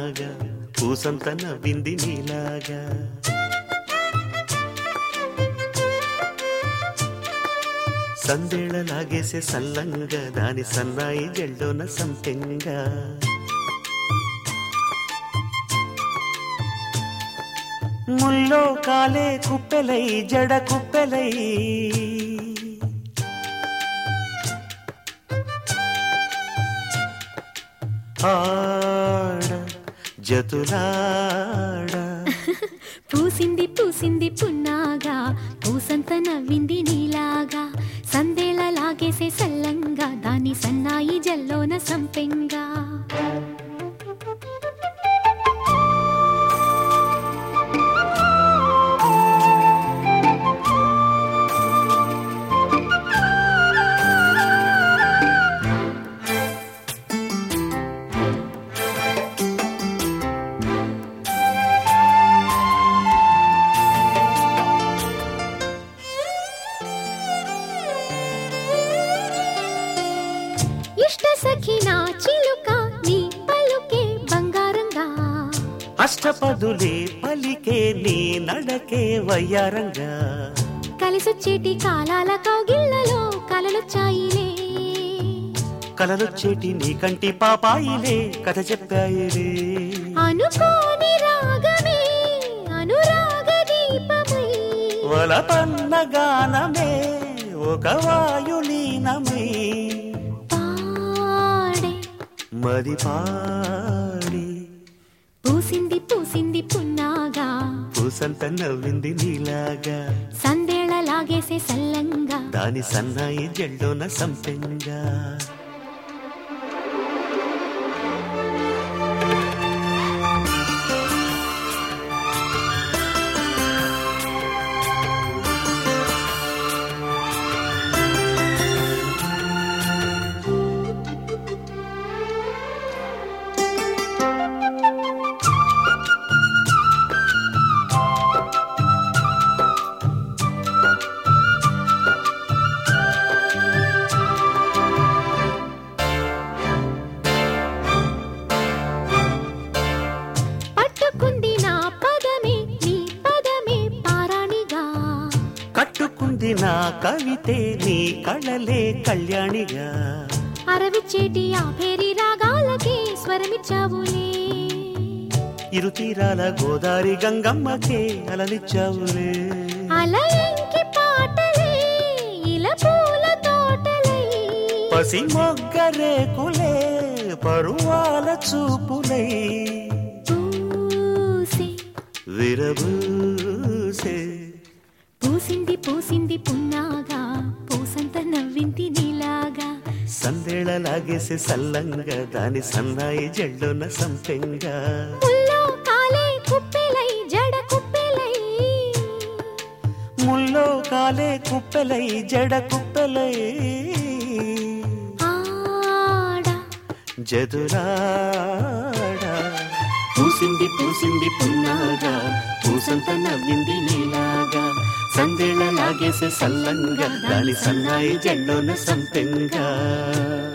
పున్నాగా పూసంత నవ్వింది నీలాగా సందేళ లాగేసే సల్లంగా దాని సన్నాయి జెల్లోన సంపెంగా ముల్లో కాలే కుప్పెలై జడ కుప్పెలై ఆడ జతులాడ పూసింది పూసింది పున్నాగా పూసంత నవ్వింది నీలాగా సందేళ లాగేసే సల్లంగా దాని సన్నాయి జల్లోన సంపెంగా ఇష్ట సఖినా చిలుక నీ పలుకే బంగారంగా అష్టపదులే పలికే నీ నడకే వయ్యారంగా కలిసొచ్చేటి కాలాల కౌగిళ్లలో కలలొచ్చాయిలే కలలొచ్చేటి నీ కంటి పాపాయిలే కథ చెప్పాయిలే అనుకోని రాగమే అనురాగ దీపమై వలపన్న గానమే ఒక వాయులీనమై పాడే మది పాడి పూసింది పూసింది పున్నాగా పూసంత నవ్వింది నీలాగా సందేళ లాగేసే సల్లంగా దాని సన్నాయి జెండోన సంపెంగా పట్టుకుంది నా పదమే నీ పదమే పారాణిగా కట్టుకుంది నా కవితే నీ కళలే కళ్యాణిగా అరవిచ్చేటి ఆ పేరి రాగాలకే స్వరమిచ్చావులే ఇరు తీరాల గోదారి గంగమ్మకే అలలిచ్చావులే అలయంకి పాటలే ఇలా పూల తోటలై పసి మొగ్గరేకులే పరువాల చూపులై పూసే విరబూసే పూసింది పూసింది పున్నాగా పూసంత నవ్వింది నీలాగా సందేళ లాగేసే సల్లంగా దాని సన్నాయి జెండోన సంపెంగా ముల్లో కాలే కుప్పెలై జడ కుప్పెలై ముల్లో కాలే కుప్పెలై జడ కుప్పెలై ఆడ జదురాడా పూసింది పూసింది పున్నాగా పూసంత నవ్వింది నీలాగా సందేళ లాగేసే సల్లంగా దాని సన్నాయి జెండోన సంపెంగా